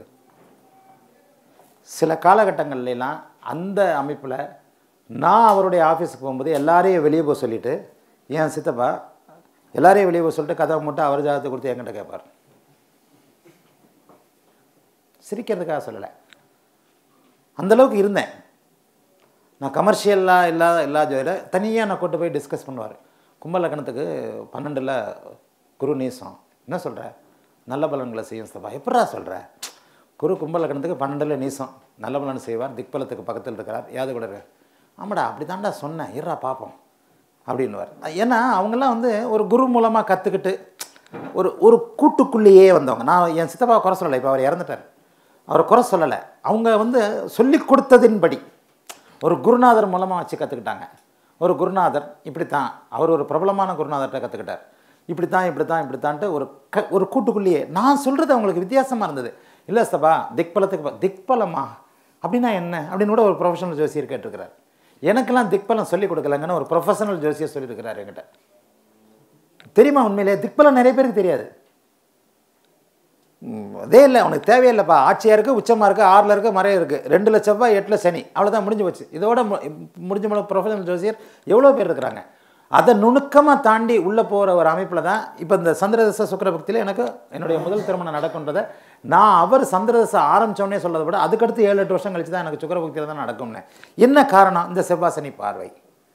சில காலகட்டங்கள்லாம் அந்த அமைப்பில் நான் அவருடைய ஆஃபீஸுக்கு போகும்போது எல்லாரையும் வெளியே போக சொல்லிவிட்டு என் சித்தப்பா எல்லாரையும் வெளியே போக சொல்லிட்டு கதவை மட்டும் அவர் ஜாதகத்தை கொடுத்து என்கிட்ட கேட்பார் சிரிக்கிறதுக்காக சொல்லலை அந்தளவுக்கு இருந்தேன் நான் கமர்ஷியலாக இல்லாத எல்லா ஜோதிட தனியாக நான் கூட்டு போய் டிஸ்கஸ் பண்ணுவார் கும்ப லக்னத்துக்கு பன்னெண்டில் குரு நீசம் என்ன சொல்கிற நல்ல பலன்களை செய்யும் சபா எப்படா சொல்கிற குரு கும்ப லக்னத்துக்கு பன்னெண்டில் நீசம் நல்ல பலன் செய்வார் திக்பலத்துக்கு பக்கத்தில் இருக்கிறார் யாது கூட இருக்கார் ஆமாடா அப்படி தான்டா சொன்னேன் இருடா பார்ப்போம் அப்படின்னுவார் ஏன்னா அவங்கெல்லாம் வந்து ஒரு குரு மூலமாக கற்றுக்கிட்டு ஒரு ஒரு கூட்டுக்குள்ளேயே வந்தவங்க நான் என் சித்தப்பா குறை சொல்லலை இப்போ அவர் இறந்துட்டார் அவர் குறை சொல்லலை அவங்க வந்து சொல்லி கொடுத்ததின்படி ஒரு குருநாதர் மூலமாக வச்சு கற்றுக்கிட்டாங்க ஒரு குருநாதர் இப்படித்தான் அவர் ஒரு பிரபலமான குருநாதர்கிட்ட கற்றுக்கிட்டார் இப்படித்தான் இப்படித்தான் இப்படித்தான்ட்டு ஒரு க ஒரு கூட்டுக்குள்ளேயே நான் சொல்கிறது அவங்களுக்கு வித்தியாசமாக இருந்தது இல்லை சபா திக்பலத்துக்கு ப- திக்பலமா அப்படின்னா என்ன அப்படின்னு கூட ஒரு ப்ரொஃபஷனல் ஜோசியர் கேட்டிருக்கிறார் எனக்கெல்லாம் திக்பலம் சொல்லிக் கொடுக்கலங்கன்னு ஒரு ப்ரொஃபஷனல் ஜோசியர் சொல்லியிருக்கிறார் என்கிட்ட தெரியுமா உண்மையிலே திக்பலம் நிறைய பேருக்கு தெரியாது ம், அதே இல்லை உனக்கு தேவையில்லைப்பா ஆட்சியாக இருக்குது உச்சமாக இருக்குது ஆறில் இருக்குது மறைய இருக்குது ரெண்டில் செவ்வாய் எட்டில் சனி அவ்வளோதான் முடிஞ்சு போச்சு இதோட மு- முடிஞ்ச முறை ப்ரொஃபஷனல் ஜோசியர் எவ்வளோ பேர் இருக்கிறாங்க அதை நுணுக்கமாக தாண்டி உள்ளே போகிற ஒரு அமைப்பில் தான் இப்போ இந்த சந்திரதச சுக்கரபக்தியில் எனக்கு என்னுடைய முதல் திருமணம் நடக்குன்றதை நான் அவர் சந்திரதசை ஆரம்பித்தோடனே சொல்றதை விட அதுக்கடுத்து ஏழு எட்டு வருஷம் கழிச்சு தான் எனக்கு சுக்கரபக்தியில் தான் நடக்கும்னு என்ன காரணம் இந்த செவ்வாசனி பார்வை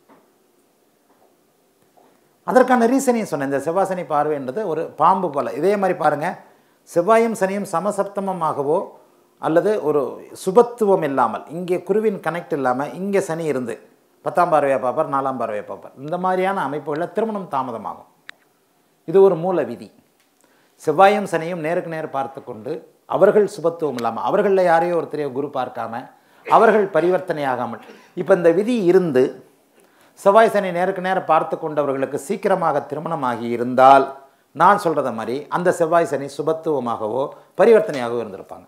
அதற்கான ரீசனையும் சொன்னேன் இந்த செவ்வாசனி பார்வைன்றது ஒரு பாம்பு போல இதே மாதிரி பாருங்கள் செவ்வாயும் சனியும் சமசப்தமமாகவோ அல்லது ஒரு சுபத்துவம் இல்லாமல் இங்கே குருவின் கனெக்ட் இல்லாமல் இங்கே சனி இருந்து பத்தாம் பார்வையை பார்ப்பார் நாலாம் பார்வையை பார்ப்பார் இந்த மாதிரியான அமைப்புகளில் திருமணம் தாமதமாகும் இது ஒரு மூல விதி செவ்வாயும் சனியும் நேருக்கு நேர் பார்த்து கொண்டு அவர்கள் சுபத்துவம் இல்லாமல் அவர்களில் யாரையோ ஒருத்தரையோ குரு பார்க்காம அவர்கள் பரிவர்த்தனையாகாமல் இப்போ இந்த விதி இருந்து செவ்வாய் சனி நேருக்கு நேரம் பார்த்து கொண்டவர்களுக்கு சீக்கிரமாக திருமணமாகி இருந்தால் நான் சொல்கிறத மாதிரி அந்த செவ்வாய் சனி சுபத்துவமாகவோ பரிவர்த்தனையாகவோ இருந்திருப்பாங்க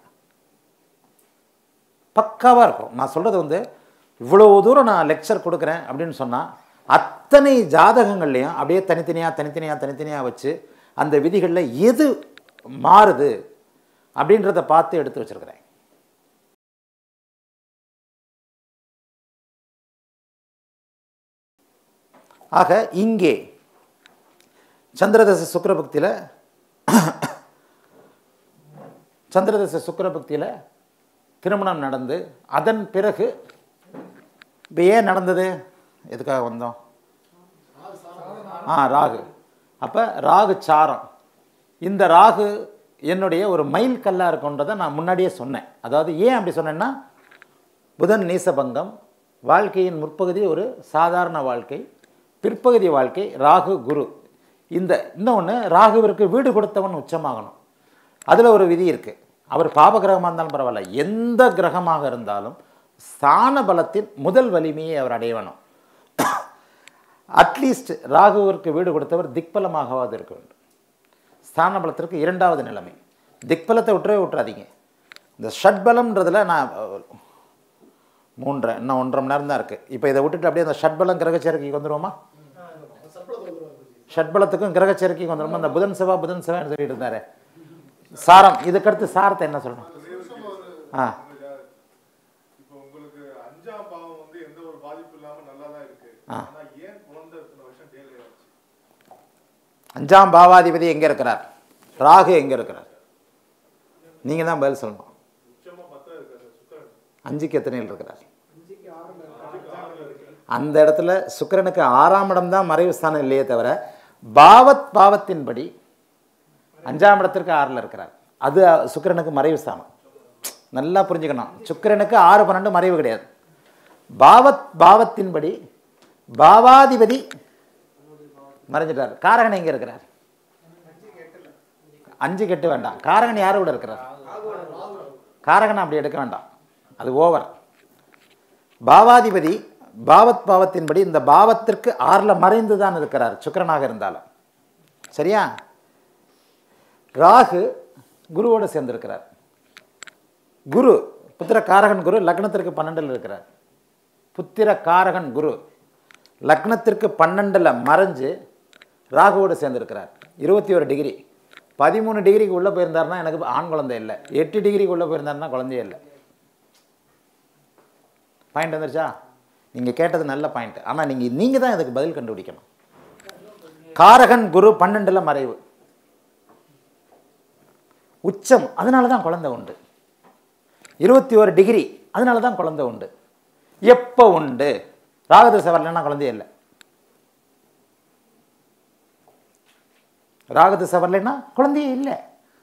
பக்காவாக இருக்கும் நான் சொல்கிறது வந்து இவ்வளோ தூரம் நான் லெக்சர் கொடுக்குறேன் அப்படின்னு சொன்னால் அத்தனை ஜாதகங்கள்லையும் அப்படியே தனித்தனியாக தனித்தனியாக தனித்தனியாக வச்சு அந்த விதிகளில் எது மாறுது அப்படின்றத பார்த்து எடுத்து வச்சிருக்கிறேன் ஆக இங்கே சந்திரதச சுக்கரபக்தியில் சந்திரதச சுக்கரபக்தியில் திருமணம் நடந்து அதன் பிறகு இப்போ ஏன் நடந்தது எதுக்காக வந்தோம் ஆ ராகு அப்போ ராகு சாரம் இந்த ராகு என்னுடைய ஒரு மைல் கல்லாக இருக்குன்றதை நான் முன்னாடியே சொன்னேன் அதாவது ஏன் அப்படி சொன்னேன்னா புதன் நீசபங்கம் வாழ்க்கையின் முற்பகுதி ஒரு சாதாரண வாழ்க்கை பிற்பகுதி வாழ்க்கை ராகு குரு இந்த இன்னொன்று ராகுவிற்கு வீடு கொடுத்தவன் உச்சமாகணும் அதில் ஒரு விதி இருக்குது அவர் பாப கிரகமாக இருந்தாலும் பரவாயில்ல எந்த கிரகமாக இருந்தாலும் ஸ்தான பலத்தின் முதல் வலிமையை அவர் அடைய வேணும் அட்லீஸ்ட் ராகுவிற்கு வீடு கொடுத்தவர் திக்பலமாகவாது இருக்க வேண்டும் ஸ்தான பலத்திற்கு இரண்டாவது நிலைமை திக்பலத்தை விட்டுறவே விட்டுறாதீங்க இந்த ஷட்பலம்ன்றதில் நான் அஹ், மூன்றரை இன்னும் ஒன்றரை மணி நேரம் தான் இருக்குது இப்போ இதை விட்டுட்டு அப்படியே அந்த ஷட்பலம் கிரகச்சேர்க்கைக்கு வந்துருவோமா ஷட்பலத்துக்கும் கிரகச்சேர்க்கைக்கு வந்துருமா அந்த புதன் செவ்வா புதன் செவ்வாய்னு சொல்லிட்டு இருந்தாரு சாரம் இதுக்கடுத்து சாரத்தை என்ன சொல்லணும் ஆ இப்போ உங்களுக்கு அஞ்சாம் பாவம் வந்து எந்த ஒரு பாதிப்பு இல்லாம நல்லா தான் இருக்கு ஆ. ஆனா ஏன் குழந்தை இத்தனை வருஷம் டேலே ஆச்சு அஞ்சாம் பாவாதிபதி எங்கே இருக்கிறார் ராகு எங்கே இருக்கிறார் நீங்கள் தான் பதில் சொல்லணும் உச்சமா பத்தா இருக்காரு சுக்கரன் அஞ்சுக்கு எத்தனையில் இருக்கிறார் அஞ்சுக்கு ஆறுல அந்த இடத்துல சுக்கிரனுக்கு ஆறாம் இடம் தான் மறைவு ஸ்தானம் இல்லையே தவிர பாவத் பாவத்தின்படி அஞ்சாம் இடத்திற்கு ஆறில் இருக்கிறார் அது சுக்கிரனுக்கு மறைவு ஸ்தானம் நல்லா புரிஞ்சுக்கணும் சுக்கிரனுக்கு ஆறு பன்னெண்டு மறைவு கிடையாது பாவத் பாவத்தின்படி பாவாதிபதி மறைஞ்சிட்டார் காரகன் எங்கே இருக்கிறார் அஞ்சு கெட்டு வேண்டாம் காரகன் யார் கூட இருக்கிறார் காரகன் அப்படி எடுக்க வேண்டாம் அது ஓவர் பாவாதிபதி பாவத் பாவத்தின்படி இந்த பாவத்திற்கு ஆறில் மறைந்து தான் இருக்கிறார் சுக்கிரனாக இருந்தாலும் சரியா ராகு குருவோடு சேர்ந்திருக்கிறார் குரு புத்திர காரகன் குரு லக்னத்திற்கு பன்னெண்டில் இருக்கிறார் புத்திர காரகன் குரு லக்னத்திற்கு பன்னெண்டில் மறைஞ்சு ராகுவோடு சேர்ந்திருக்கிறார் இருபத்தி ஒரு டிகிரி பதிமூணு டிகிரிக்கு உள்ளே போயிருந்தாருன்னா எனக்கு ஆண் குழந்தை இல்லை எட்டு டிகிரிக்கு உள்ளே போயிருந்தாருன்னா குழந்தையே இல்லை பாயிண்ட் வந்துருச்சா நீங்கள் கேட்டது நல்ல பாயிண்ட் ஆனால் நீங்கள் நீங்கள் தான் இதுக்கு பதில் கண்டுபிடிக்கணும் காரகன் குரு பன்னெண்டில் மறைவு உச்சம் அதனால தான் குழந்தை உண்டு இருபத்தி ஒரு டிகிரி அதனால தான் குழந்தை உண்டு எப்போ உண்டு ராகதசை வரலன்னா குழந்தையே இல்லை ராகதசை வரலைன்னா குழந்தையே இல்லை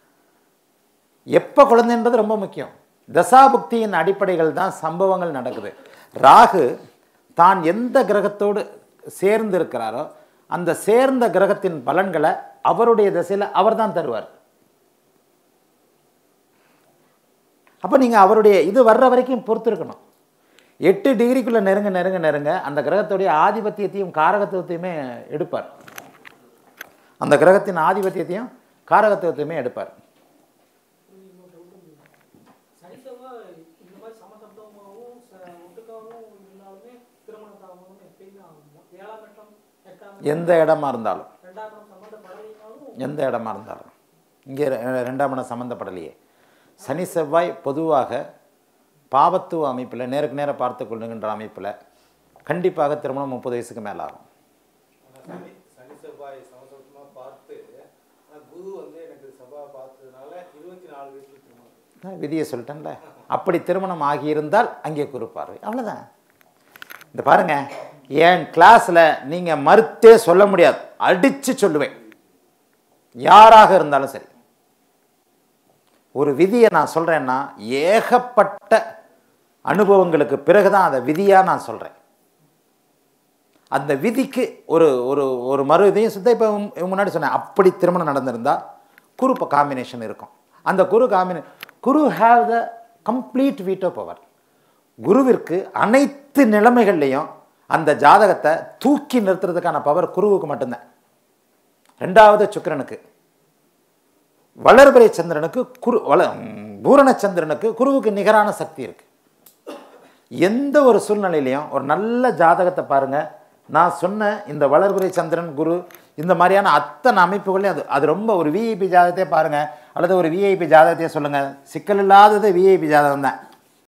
எப்போ குழந்தைன்றது ரொம்ப முக்கியம் தசாபுக்தியின் அடிப்படைகள் தான் சம்பவங்கள் நடக்குது ராகு தான் எந்த கிரகத்தோடு சேர்ந்து இருக்கிறாரோ அந்த சேர்ந்த கிரகத்தின் பலன்களை அவருடைய திசையில் அவர் தான் தருவார் அப்போ நீங்கள் அவருடைய இது வர்ற வரைக்கும் பொறுத்திருக்கணும் எட்டு டிகிரிக்குள்ளே நெருங்க நெருங்க நெருங்க அந்த கிரகத்துடைய ஆதிபத்தியத்தையும் காரகத்துவத்தையுமே எடுப்பார் அந்த கிரகத்தின் ஆதிபத்தியத்தையும் காரகத்துவத்தையுமே எடுப்பார் சரிசமா இந்த மாதிரி சமசப்தமாகவும் ச- ஒட்டுக்காவும் இருந்தாலுமே திருமணத்தாகவும் எப்பயுமே ஆகும் ஏழாம் கட்டம் எட்டாம் எந்த இடமா இருந்தாலும் ரெண்டாம் கட்டம் சம்மந்தப்படலைனாலும் எந்த இடமா இருந்தாலும் இங்கே ரெ- ரெண்டாம் இடம் சம்மந்தப்படலையே சனி செவ்வாய் பொதுவாக பாவத்துவ அமைப்பில் நேருக்கு நேர பார்த்து கொள்ளுகின்ற அமைப்பில் கண்டிப்பாக திருமணம் முப்பது வயசுக்கு மேலே ஆகும் சனி சனி செவ்வாய் சமசமமா பார்த்து ஆனா குரு வந்து எனக்கு செவ்வாய் பார்த்ததுனால இருபத்தி நாலு வயசுல திருமணம் நான் விதியை சொல்லிட்டேன்ல அப்படி திருமணம் ஆகியிருந்தால் அங்கே குறிப்பார்வை அவ்வளோதான் இந்த பாருங்க என் கிளாஸில் நீங்கள் மறுத்தே சொல்ல முடியாது அடித்து சொல்லுவேன் யாராக இருந்தாலும் சரி ஒரு விதியை நான் சொல்கிறேன்னா ஏகப்பட்ட அனுபவங்களுக்கு பிறகு தான் அதை விதியாக நான் சொல்கிறேன் அந்த விதிக்கு ஒரு ஒரு ஒரு மறு இதையும் சுத்த இப்போ முன்னாடி சொன்னேன் அப்படி திருமணம் நடந்திருந்தா குரு காம்பினேஷன் இருக்கும் அந்த குரு காம்பினே குரு have the complete veto power குருவிற்கு அனைத்து நிலைமைகள்லையும் அந்த ஜாதகத்தை தூக்கி நிறுத்துறதுக்கான பவர் குருவுக்கு மட்டும்தான் ரெண்டாவது சுக்கிரனுக்கு வளர்பிறை சந்திரனுக்கு குரு வள ம், பூரண சந்திரனுக்கு குருவுக்கு நிகரான சக்தி இருக்கு எந்த ஒரு சூழ்நிலையிலையும் ஒரு நல்ல ஜாதகத்தை பாருங்க நான் சொன்ன இந்த வளர்குறை சந்திரன் குரு இந்த மாதிரியான அத்தனை அமைப்புகளையும் அது அது ரொம்ப ஒரு விஐபி ஜாதகத்தையே பாருங்கள் அல்லது ஒரு விஐபி ஜாதகத்தையே சொல்லுங்கள் சிக்கல் இல்லாதது விஐபி ஜாதகம் தான்